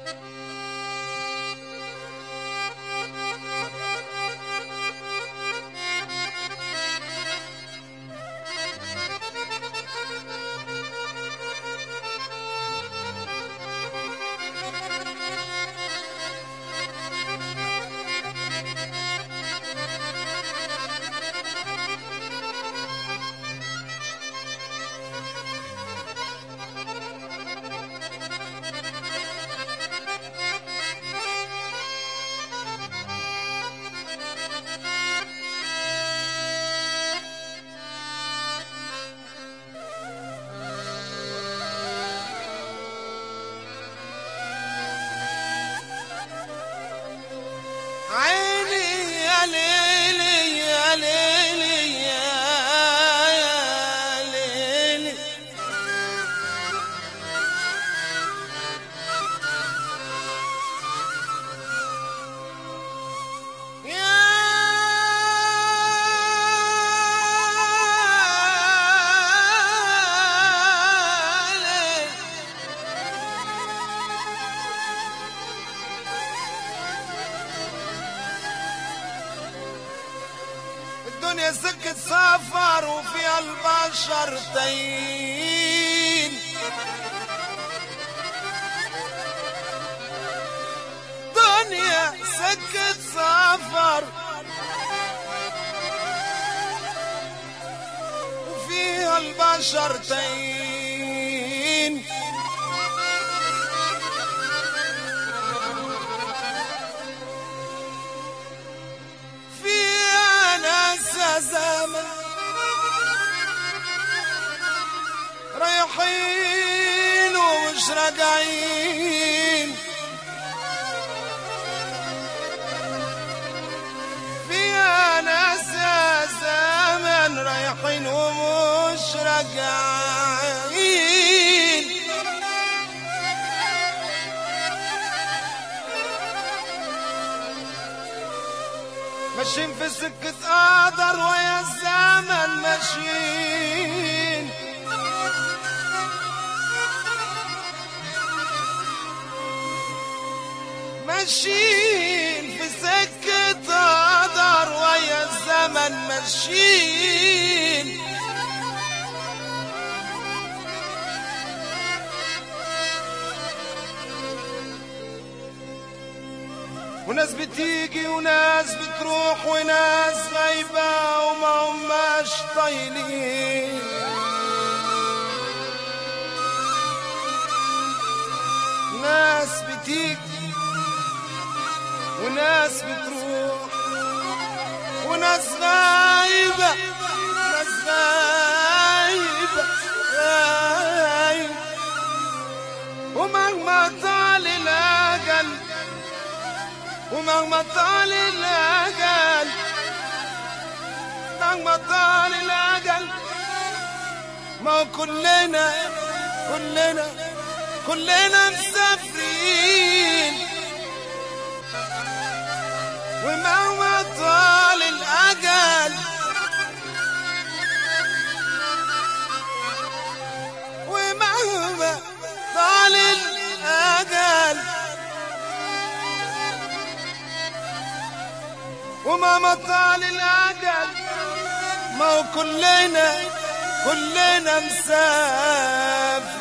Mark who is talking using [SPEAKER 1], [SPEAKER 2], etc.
[SPEAKER 1] عيني يا ليلي يا ليلي يا يا ليلي يا ليلي الدنيا سكة سفر وفيها البشر تايين دنيا سكة سفر وفيها البشر تايين فيها ناس زمن رايحين ومش راجعين فيها ناس زمن رايحين ومش راجعين ماشيين في سكة قدر ويا الزمن ماشيين ماشيين في سكة قدر ويا الزمن ماشيين وناس بتيجي وناس بتروح وناس غايبة وما هماش طايلين ناس بتيجي وناس بتروح وناس غايبة ناس غايبة غايبة ومهما طال الأجل ومهما طال الأجل مهما طال الأجل ما كلنا كلنا كلنا مسافرين ومهما طال الأجل ومهما طال الأجل ومهما طال الأجل ما هو كلنا كلنا مسافرين